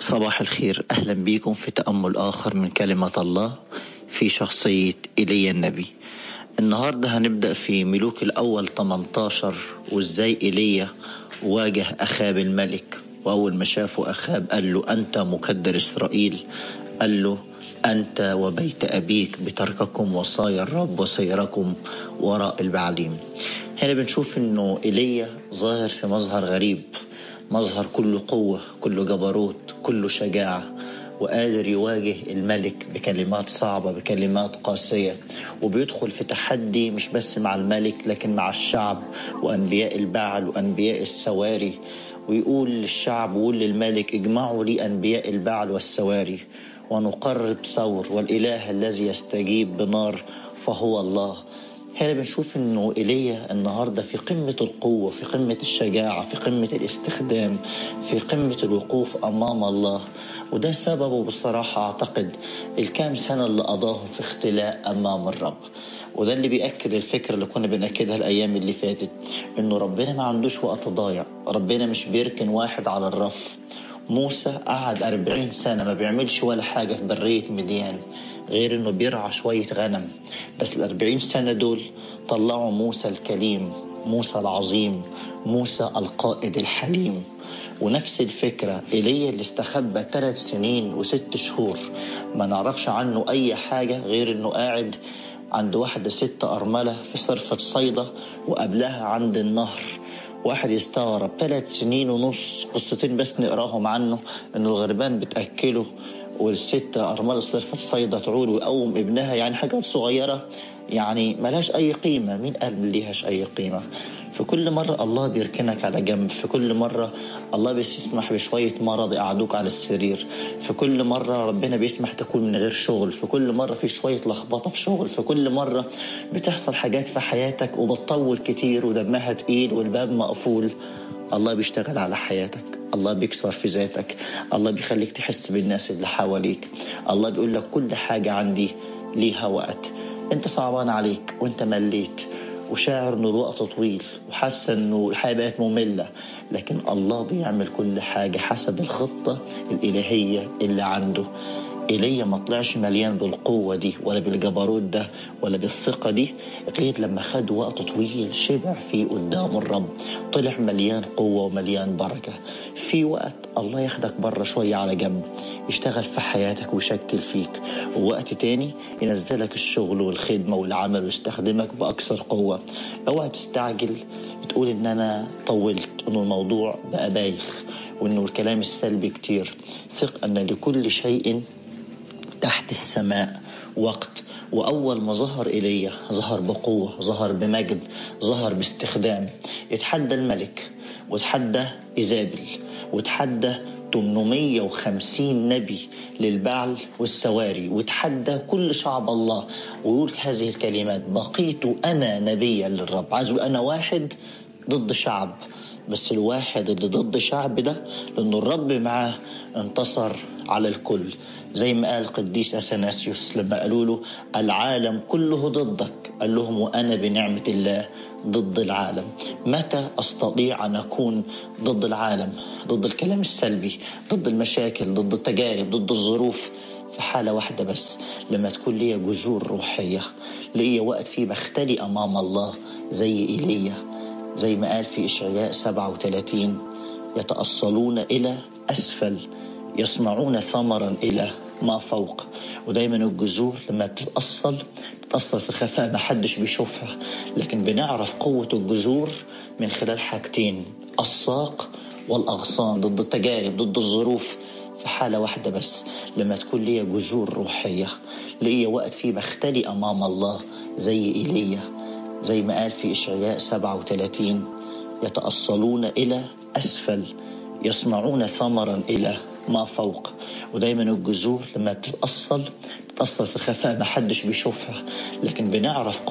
صباح الخير أهلا بكم في تأمل آخر من كلمة الله في شخصية إيليا النبي النهاردة هنبدأ في ملوك الأول 18 وإزاي إيليا واجه أخاب الملك وأول ما شافه أخاب قال له أنت مكدر إسرائيل قال له أنت وبيت أبيك بترككم وصايا الرب وسيركم وراء البعليم هنا بنشوف أنه إيليا ظاهر في مظهر غريب مظهر كله قوة كله جبروت كله شجاعة وقادر يواجه الملك بكلمات صعبة بكلمات قاسية وبيدخل في تحدي مش بس مع الملك لكن مع الشعب وأنبياء البعل وأنبياء السواري ويقول للشعب ويقول للملك اجمعوا لي أنبياء البعل والسواري ونقرب ثور والإله الذي يستجيب بنار فهو الله هنا بنشوف انه ايليا النهارده في قمه القوه في قمه الشجاعه في قمه الاستخدام في قمه الوقوف امام الله وده سببه بصراحه اعتقد الكام سنه اللي قضاهم في اختلاء امام الرب وده اللي بيأكد الفكرة اللي كنا بنأكدها الأيام اللي فاتت إنه ربنا ما عندوش وقت ضايع ربنا مش بيركن واحد على الرف موسى قعد أربعين سنة ما بيعملش ولا حاجة في برية مديان غير انه بيرعى شوية غنم بس الأربعين سنة دول طلعوا موسى الكليم موسى العظيم موسى القائد الحليم ونفس الفكرة إيليا اللي استخبى ثلاث سنين وست شهور ما نعرفش عنه أي حاجة غير إنه قاعد عند واحدة ست أرملة في صرفة صيدا وقبلها عند النهر واحد يستغرب ثلاث سنين ونص قصتين بس نقراهم عنه انه الغربان بتاكله والست أرملة صرفة الصيدة تعول ويقوم ابنها يعني حاجات صغيرة يعني ملهاش أي قيمة مين قال ليهاش أي قيمة في كل مرة الله بيركنك على جنب في كل مرة الله بيسمح بشوية مرض يقعدوك على السرير في كل مرة ربنا بيسمح تكون من غير شغل في كل مرة في شوية لخبطة في شغل في كل مرة بتحصل حاجات في حياتك وبتطول كتير ودمها تقيل والباب مقفول الله بيشتغل على حياتك الله بيكسر في ذاتك الله بيخليك تحس بالناس اللي حواليك الله بيقول لك كل حاجة عندي ليها وقت انت صعبان عليك وانت مليت وشاعر انه الوقت طويل وحاسه انه الحياه بقت ممله لكن الله بيعمل كل حاجه حسب الخطه الالهيه اللي عنده ايليا ما طلعش مليان بالقوة دي ولا بالجبروت ده ولا بالثقة دي غير لما خد وقت طويل شبع فيه قدام الرب طلع مليان قوة ومليان بركة في وقت الله ياخدك بره شوية على جنب يشتغل في حياتك ويشكل فيك ووقت تاني ينزلك الشغل والخدمة والعمل ويستخدمك بأكثر قوة اوعى تستعجل تقول ان انا طولت انه الموضوع بقى بايخ وانه الكلام السلبي كتير ثق ان لكل شيء تحت السماء وقت وأول ما ظهر إيليا ظهر بقوة ظهر بمجد ظهر باستخدام يتحدى الملك وتحدى إيزابل وتحدى 850 نبي للبعل والسواري وتحدى كل شعب الله ويقول هذه الكلمات بقيت أنا نبيا للرب عايز أنا واحد ضد شعب بس الواحد اللي ضد شعب ده لأنه الرب معاه انتصر على الكل زي ما قال قديس اثناسيوس لما قالوا له العالم كله ضدك قال لهم وانا بنعمه الله ضد العالم متى استطيع ان اكون ضد العالم ضد الكلام السلبي ضد المشاكل ضد التجارب ضد الظروف في حالة واحدة بس لما تكون ليا جذور روحية ليا وقت فيه بختلي أمام الله زي إيليا زي ما قال في إشعياء 37 يتأصلون إلى أسفل يصنعون ثمرا إلى ما فوق ودايما الجذور لما بتتأصل بتتأصل في الخفاء ما حدش بيشوفها لكن بنعرف قوة الجذور من خلال حاجتين الساق والأغصان ضد التجارب ضد الظروف في حالة واحدة بس لما تكون ليا جذور روحية ليا وقت فيه بختلي أمام الله زي إيليا زي ما قال في إشعياء 37 يتأصلون إلى أسفل يصنعون ثمرا إلى ما فوق ودايما الجذور لما بتتأصل بتتأصل في الخفاء ما حدش بيشوفها لكن بنعرف